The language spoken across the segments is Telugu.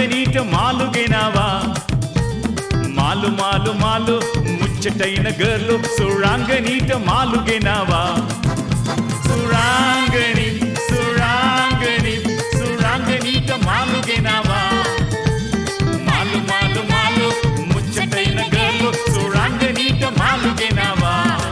సురాంగనీట మాలుగేనావా మాలు మాలు మాలు ముచ్చటైన గర్లు సురాంగనీట మాలుగేనావా సురాంగని సురాంగని సురాంగనీట మాలుగేనావా మాలు మాలు మాలు ముచ్చటైన గర్లు సురాంగనీట మాలుగేనావా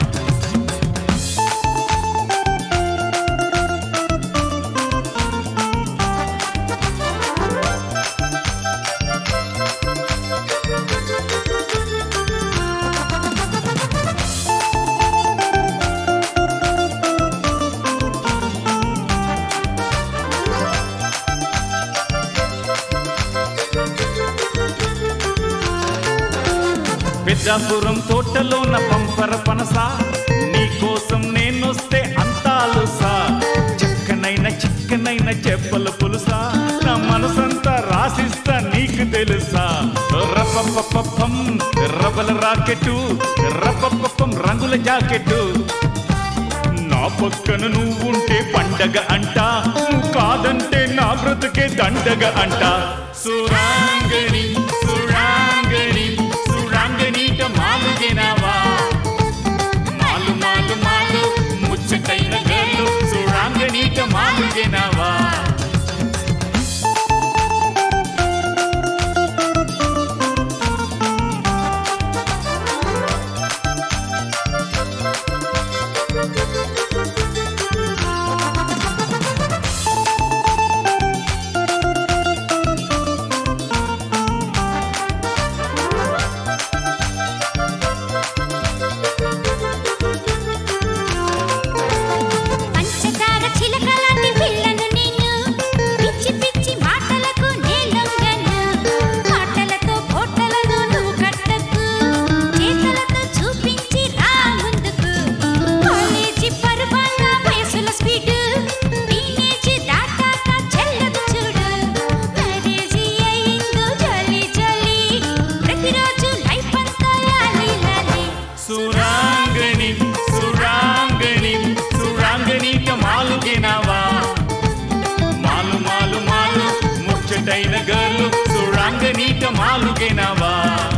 పెద్దాపురం తోటలోన పంపర పనస నీకోసం నేనొస్తే అంతాలుసా చక్కనైన చిక్కనైన చెప్పల పులుసా నా మనసంతా రాసిస్తా నీకు తెలుసా రపపపపం రబల రాకెట్టు రపపపం రంగుల జాకెట్టు నా పక్కన నువ్వుంటే పండగ అంట నువ్వు కాదంటే నా బ్రతుకే దండగ అంట సురాంగని సురాంగని సురాంగనీట మాలుగేనావా మాలు మాలు మాలు ముచ్చటైన గర్లు సురాంగనీట మాలుగేనావా పంచదార చిలకలాంటి పిల్లను నేను పిచ్చి పిచ్చి మాటలకు నేలొంగను మాటలతో కోటలను నువ్వు కట్టకు చేతలతో చూపించి రా ముందుకు కాలేజీ పరువాల వయసుల స్పీడ్ టీనేజ్ దాటాక చెల్లదు చూడు మ్యారేజీ అయిందో జాలి జాలి ప్రతిరోజు లైఫ్ అంతా లాలి లాలి సురాంగని సురాంగని సురాంగనీట మాలుగేనావా మాలు మాలు మాలు ముచ్చటైన గర్లు సురాంగనీట మాలుగేనావా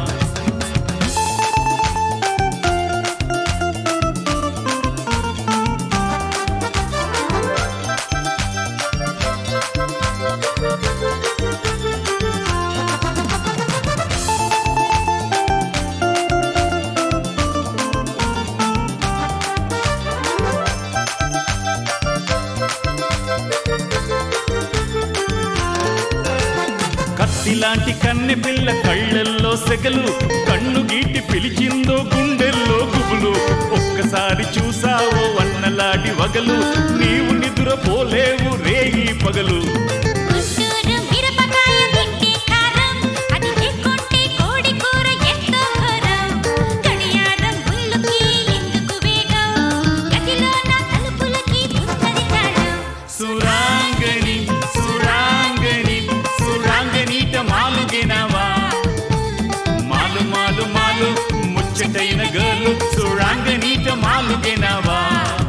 కత్తిలాంటి కన్నె పిల్ల కళ్ళల్లో సెగలు కన్ను గీటి పిలిచిందో గుండెల్లో గుబులు ఒక్కసారి చూసావో వన్నలాడి వగలు నీవు నిదురపోలేవు రేగి పగలు గుంటూరు మిరపకాయ తింటే కారం అది లేకుంటే కోడి కూర ఎంతో ఘోరం గడియారం గుళ్ళుకి ఎందుకు వేగం గదిలోన తలుపులకి ఉన్నది తాళం సురాంగని సురాంగని సురాంగనీట మాలుగేనావా మాలు మాలు మాలు ముచ్చటైన గర్లు సురాంగనీట మాలుగేనావా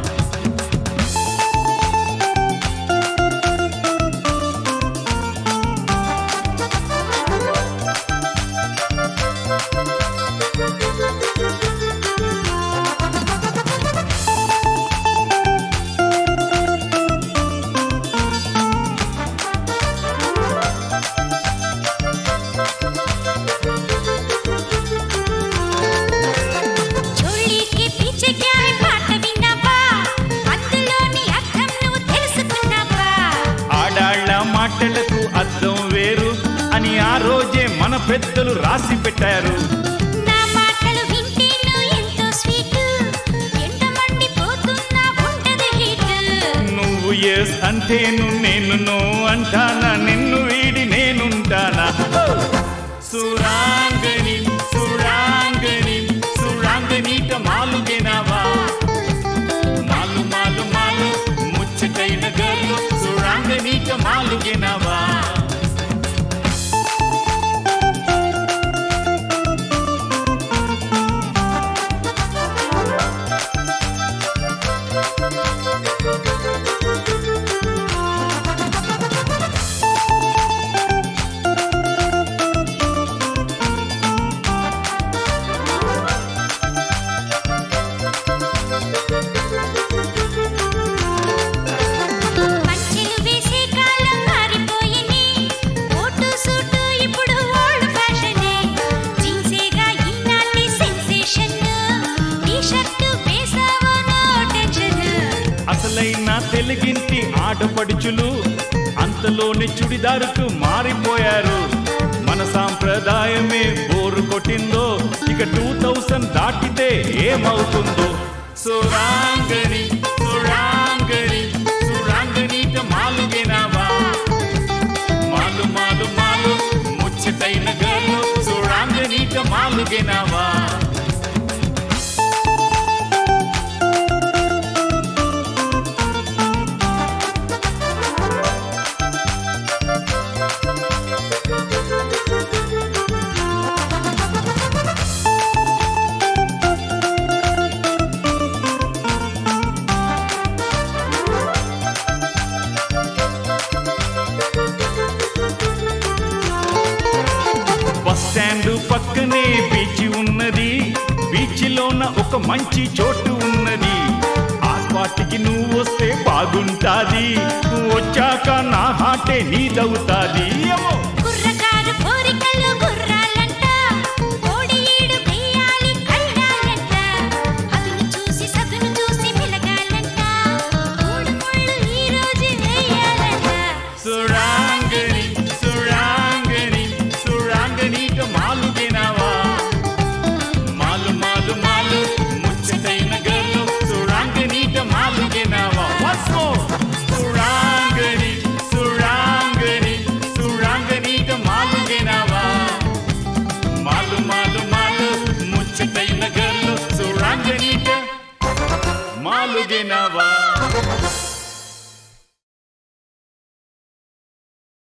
చోళీకి పీచే క్యా హై పాట విన్నావా అందులోని అర్థం నువ్వు తెలుసుకున్నావా ఆడాళ్ళ మాటలకు అర్థం వేరు అని ఆ రోజే మన పెద్దలు రాసి పెట్టారు నా మాటలు వింటేను ఎంతో స్వీట్ ఎండ మండిపోతున్నా ఉంటది హీట్ నువ్వు ఎస్ అంటేను నేను నో అంటానా నిన్ను వీడి నేనుంటానా సురాంగని సురాంగని సురాంగనీట మాలుగేనావా మాలు మాలు మాలు ముచ్చటైన గర్లు సురాంగనీట మాలుగేనావా తెలుగింటి ఆడపడుచులు అంతలోని చుడిదారుకు మారిపోయారు మన సాంప్రదాయమే బోరు కొట్టిందో ఇక టూ థౌసండ్ దాటితే ఏమవుతుందో సురాంగని సురాంగని సురాంగనీట మాలుగేనావా మాలు మాలు మాలు ముచ్చటైన గర్లు సురాంగనీట మాలుగేనావా బస్ స్టాండ్ పక్కనే బీచ్ ఉన్నది బీచ్ లోన ఒక మంచి చోటు ఉన్నది ఆ స్పాట్కి నువ్వు వస్తే బాగుంటాది వచ్చాక నా హాటే నీదవుతాది అమ్మో!